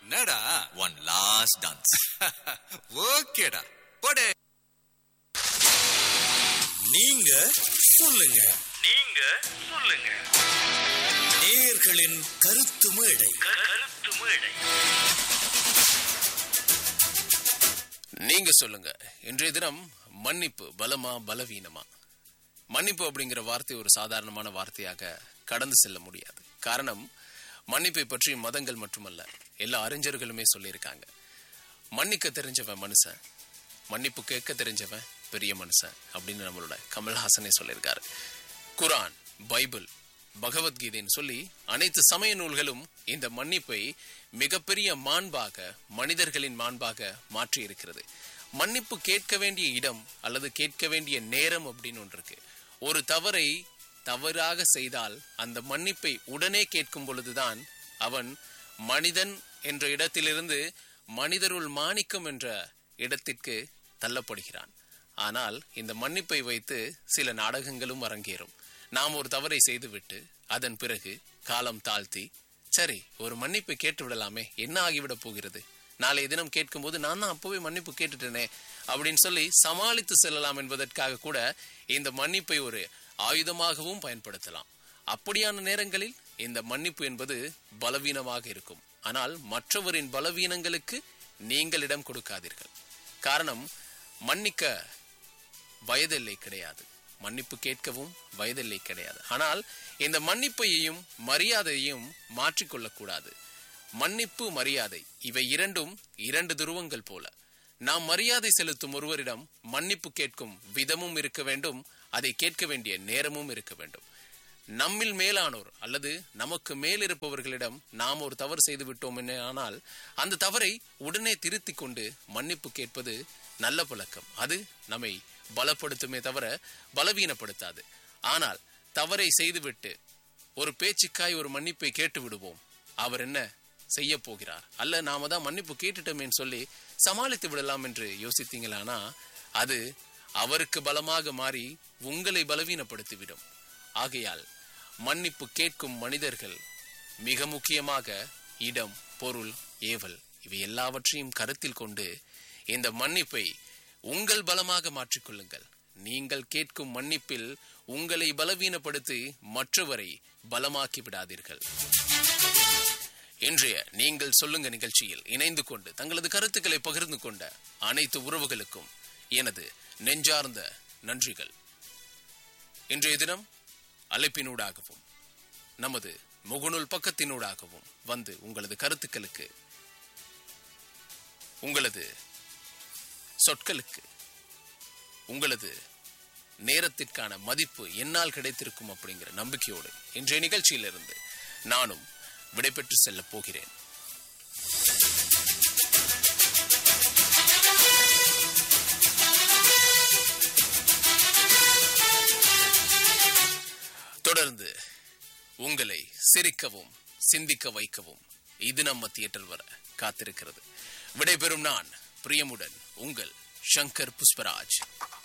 என்னடா one last dance ஓகேடா போடே நீங்க சொல்லுங்க நீங்க சொல்லுங்க நேயர்களின் கருத்து மேடை கருத்து மேடை நீங்க சொல்லுங்க இன்றைய தினம் மன்னிப்பு பலமா பலவீனமா மன்னிப்பு அப்படிங்கிற வார்த்தை ஒரு சாதாரணமான வார்த்தையாக கடந்து செல்ல முடியாது காரணம் மன்னிப்பை பற்றி மதங்கள் மட்டுமல்ல எல்லா அறிஞர்களுமே சொல்லியிருக்காங்க மன்னிக்க தெரிஞ்சவன் மனுஷன் மன்னிப்பு கேட்க தெரிஞ்சவன் பெரிய மனுஷன் அப்படின்னு நம்மளோட கமல்ஹாசனே சொல்லியிருக்காரு குரான் பைபிள் பகவத்கீதைன்னு சொல்லி அனைத்து சமய நூல்களும் இந்த மன்னிப்பை மிகப்பெரிய மாண்பாக மனிதர்களின் மாண்பாக மாற்றி இருக்கிறது மன்னிப்பு கேட்க வேண்டிய இடம் அல்லது கேட்க வேண்டிய நேரம் அப்படின்னு ஒன்று இருக்கு ஒரு தவறை தவறாக செய்தால் அந்த மன்னிப்பை உடனே கேட்கும் பொழுதுதான் அவன் மனிதன் என்ற இடத்திலிருந்து மனிதருள் மாணிக்கம் என்ற இடத்திற்கு தள்ளப்படுகிறான் ஆனால் இந்த மன்னிப்பை வைத்து சில நாடகங்களும் அரங்கேறும் நாம் ஒரு தவறை செய்துவிட்டு அதன் பிறகு காலம் தாழ்த்தி சரி ஒரு மன்னிப்பு கேட்டு விடலாமே என்ன ஆகிவிடப் போகிறது நாளைய தினம் கேட்கும்போது நான் தான் அப்பவே மன்னிப்பு கேட்டுட்டேனே அப்படின்னு சொல்லி சமாளித்து செல்லலாம் என்பதற்காக கூட இந்த மன்னிப்பை ஒரு ஆயுதமாகவும் பயன்படுத்தலாம் அப்படியான நேரங்களில் இந்த மன்னிப்பு என்பது பலவீனமாக இருக்கும் ஆனால் மற்றவரின் பலவீனங்களுக்கு நீங்கள் இடம் கொடுக்காதீர்கள் காரணம் மன்னிக்க வயதெல்லை கிடையாது மன்னிப்பு கேட்கவும் வயதில்லை கிடையாது ஆனால் இந்த மன்னிப்பையையும் மரியாதையையும் மாற்றிக்கொள்ளக்கூடாது மன்னிப்பு மரியாதை இவை இரண்டும் இரண்டு துருவங்கள் போல நாம் மரியாதை செலுத்தும் ஒருவரிடம் மன்னிப்பு கேட்கும் விதமும் இருக்க வேண்டும் அதை கேட்க வேண்டிய நேரமும் இருக்க வேண்டும் நம்மில் மேலானோர் அல்லது நமக்கு மேல் இருப்பவர்களிடம் நாம் ஒரு தவறு செய்து விட்டோம் ஆனால் அந்த தவறை உடனே திருத்திக் கொண்டு மன்னிப்பு கேட்பது நல்ல பழக்கம் அது நம்மை பலப்படுத்துமே தவிர பலவீனப்படுத்தாது ஆனால் தவறை செய்துவிட்டு ஒரு பேச்சுக்காய் ஒரு மன்னிப்பை கேட்டு விடுவோம் அவர் என்ன செய்ய போகிறார் அல்ல நாம தான் மன்னிப்பு கேட்டுட்டோமேன்னு சொல்லி சமாளித்து விடலாம் என்று யோசித்தீங்களானா அது அவருக்கு பலமாக மாறி உங்களை பலவீனப்படுத்திவிடும் ஆகையால் மன்னிப்பு கேட்கும் மனிதர்கள் மிக முக்கியமாக இடம் பொருள் ஏவல் இவை எல்லாவற்றையும் கருத்தில் கொண்டு இந்த மன்னிப்பை உங்கள் பலமாக மாற்றிக்கொள்ளுங்கள் நீங்கள் கேட்கும் மன்னிப்பில் உங்களை பலவீனப்படுத்தி மற்றவரை பலமாக்கி விடாதீர்கள் இன்றைய நீங்கள் சொல்லுங்க நிகழ்ச்சியில் இணைந்து கொண்டு தங்களது கருத்துக்களை பகிர்ந்து கொண்ட அனைத்து உறவுகளுக்கும் எனது நெஞ்சார்ந்த நன்றிகள் இன்றைய தினம் அழைப்பினூடாகவும் நமது முகநூல் பக்கத்தினூடாகவும் வந்து உங்களது கருத்துக்களுக்கு உங்களது சொற்களுக்கு உங்களது நேரத்திற்கான மதிப்பு என்னால் கிடைத்திருக்கும் அப்படிங்கிற நம்பிக்கையோடு இன்றைய நிகழ்ச்சியிலிருந்து நானும் விடைபெற்று செல்லப் போகிறேன் தொடர்ந்து உங்களை சிரிக்கவும் சிந்திக்க வைக்கவும் இது நம்ம தியேட்டர் வர காத்திருக்கிறது விடைபெறும் நான் பிரியமுடன் உங்கள் சங்கர் புஷ்பராஜ்